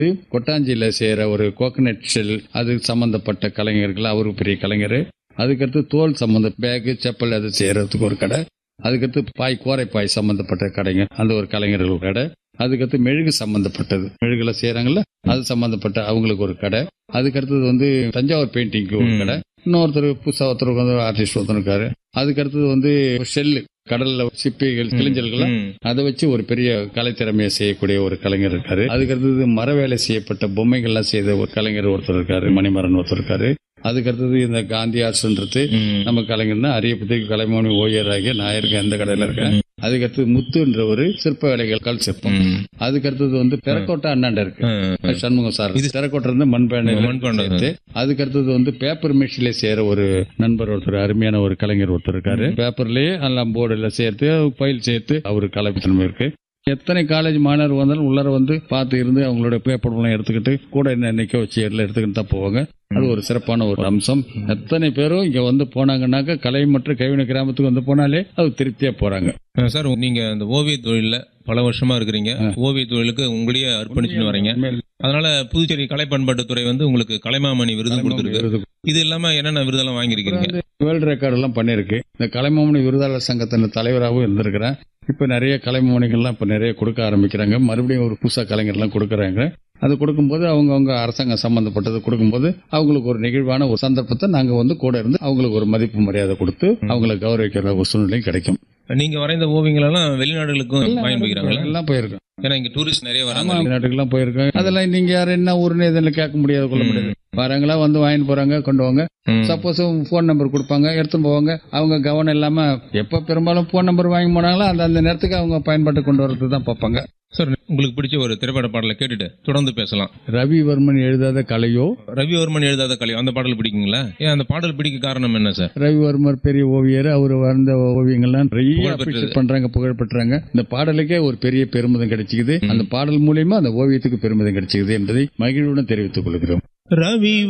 கொட்டாஞ்சியில செய்யற ஒரு coconut shell அது சம்பந்தப்பட்ட கலைஞர்கள் அவரு பெரிய கலைஞர் அதுக்கடுத்து தோல் சம்பந்த பேகு செப்பல் அது செய்யறதுக்கு ஒரு கடை அதுக்கடுத்து பாய் கோரை பாய் சம்பந்தப்பட்ட கடைங்க அந்த ஒரு கலைஞர்கள் ஒரு கடை அதுக்கடுத்து மெழுகு சம்பந்தப்பட்டது மெழுகுல செய்யறாங்கல்ல அது சம்பந்தப்பட்ட அவங்களுக்கு ஒரு கடை அதுக்கடுத்தது வந்து தஞ்சாவூர் பெயிண்டிங்க்கு ஒரு ம். கடை இன்னொருத்தர் புதுசா ஒருத்தர் வந்து ஆர்டிஸ்ட் ஒருத்தர் இருக்காரு அதுக்கடுத்தது வந்து ஷெல்லு கடல்ல சிப்பிகள் கிளிஞ்சல்கள் ம். அதை வச்சு ஒரு பெரிய கலைத்திறமையை செய்யக்கூடிய ஒரு கலைஞர் இருக்காரு அதுக்கடுத்தது மர வேலை செய்யப்பட்ட பொம்மைகள்லாம் செய்த ஒரு கலைஞர் ஒருத்தர் இருக்காரு மணிமரன் ஒருத்தர் இருக்காரு அதுக்கடுத்தது இந்த காந்தி ஆர்ட்ஸ்ன்றது ம். நம்ம கலைஞர்னா அரியபுத்திக்கு கலைமணி ஓவியராகிய நான் இருக்கேன் எந்த கடையில இருக்கேன் அதுக்கடுத்து முத்துன்ற ஒரு சிற்ப வேலைகள் கல் சிற்பம் ம். அதுக்கடுத்தது வந்து பெரக்கோட்டா அண்ணாண்ட இருக்கு ஆ. சண்முகம் சார் இது- இது டெரக்கோட்டா இருந்து மண்பானை மண்பானை. சேர்த்து அதுக்கடுத்தது வந்து பேப்பர் மிஷின்ல செய்யற ஒரு நண்பர் ஒருத்தர் அருமையான ஒரு கலைஞர் ஒருத்தர் இருக்காரு பேப்பர்லயே எல்லாம் போர்டுல சேர்த்து ஃபைல் சேர்த்து அவரு கலைத்திறமை இருக்கு எத்தனை காலேஜ் மாணவர் வந்தாலும் உள்ளர வந்து பார்த்து இருந்து அவங்களோட பேப்பர் எல்லாம் எடுத்துக்கிட்டு கூட என்ன நிக்க வச்சு எல்லாம் எடுத்துக்கிட்டு தான் போவாங்க அது ஒரு சிறப்பான ஒரு அம்சம் எத்தனை பேரும் இங்க வந்து போனாங்கன்னாக்க கலை மற்றும் கைவினை கிராமத்துக்கு வந்து போனாலே அது திருப்தியா போறாங்க ஆ, சார் நீங்க அந்த ஓவிய தொழில்ல பல வருஷமா இருக்கிறீங்க ஓவிய தொழிலுக்கு உங்களையே அர்ப்பணிச்சுன்னு வரீங்க அதனால புதுச்சேரி கலை பண்பாட்டுத்துறை வந்து உங்களுக்கு கலைமாமணி விருது கொடுத்துருக்கு விருது இது இல்லாம என்னென்ன விருதெல்லாம் வாங்கியிருக்கீங்க வேர்ல்டு ரெக்கார்ட் எல்லாம் பண்ணிருக்கு இந்த கலைமாமணி விருதாளர் சங்கத்தின் தலைவராகவும் இருந்திருக்கிறேன் இப்ப நிறைய கலைமாமணிகள்லாம் இப்ப நிறைய கொடுக்க ஆரம்பிக்கிறாங்க மறுபடியும் ஒரு புதுசா கலைஞர்லாம் கொடுக்கறாங்க அது கொடுக்கும்போது அவங்க அவங்க அரசாங்கம் சம்பந்தப்பட்டது கொடுக்கும்போது அவங்களுக்கு ஒரு நெகிழ்வான ஒரு சந்தர்ப்பத்தை நாங்க வந்து கூட இருந்து அவங்களுக்கு ஒரு மதிப்பு மரியாதை கொடுத்து அவங்களை கௌரவிக்கிற ஒரு சூழ்நிலையும் கிடைக்கும் நீங்க வரைந்த ஓவியங்கள் எல்லாம் வெளிநாடுகளுக்கும் வாங்கி போய்க்கிறாங்களா எல்லாம் போயிருக்கோம் ஏன்னா இங்க டூரிஸ்ட் நிறைய ஆமா வராங்க வெளிநாட்டுக்கெல்லாம் போயிருக்கோம் அதெல்லாம் நீங்க யாரு என்ன ஊருன்னு இதில் கேட்க முடியாது கொள்ள முடியாது வராங்களா வந்து வாங்கிட்டு போறாங்க கொண்டு வாங்க ம். சப்போஸ் ஃபோன் நம்பர் கொடுப்பாங்க எடுத்துன்னு போவாங்க அவங்க கவனம் இல்லாம எப்ப பெரும்பாலும் ஃபோன் நம்பர் வாங்கி போனாங்களோ அந்த அந்த நேரத்துக்கு அவங்க பயன்பாட்டு கொண்டு வரது தான் பார்ப்பாங்க சார் உங்களுக்கு பிடிச்ச ஒரு திரைப்பட பாடலை கேட்டுட்டு தொடர்ந்து பேசலாம் ரவிவர்மன் எழுதாத கலையோ ரவிவர்மன் எழுதாத கலை அந்த பாடல் பிடிக்குங்களா ஏன் அந்த பாடல் பிடிக்க காரணம் என்ன சார் ரவிவர்மர் பெரிய ஓவியர் அவர் வரைந்த ஓவியங்கள்லாம் நிறைய புகழ்பெற்றது. appreciate பண்றாங்க புகழ் பெற்றாங்க இந்த பாடலுக்கே ஒரு பெரிய பெருமிதம் கிடைச்சிக்குது அந்த பாடல் மூலியமா அந்த ஓவியத்துக்கு பெருமிதம் கிடைச்சிக்குது என்பதை மகிழ்வுடன் தெரிவித்துக் கொள்கிறோம் ரவி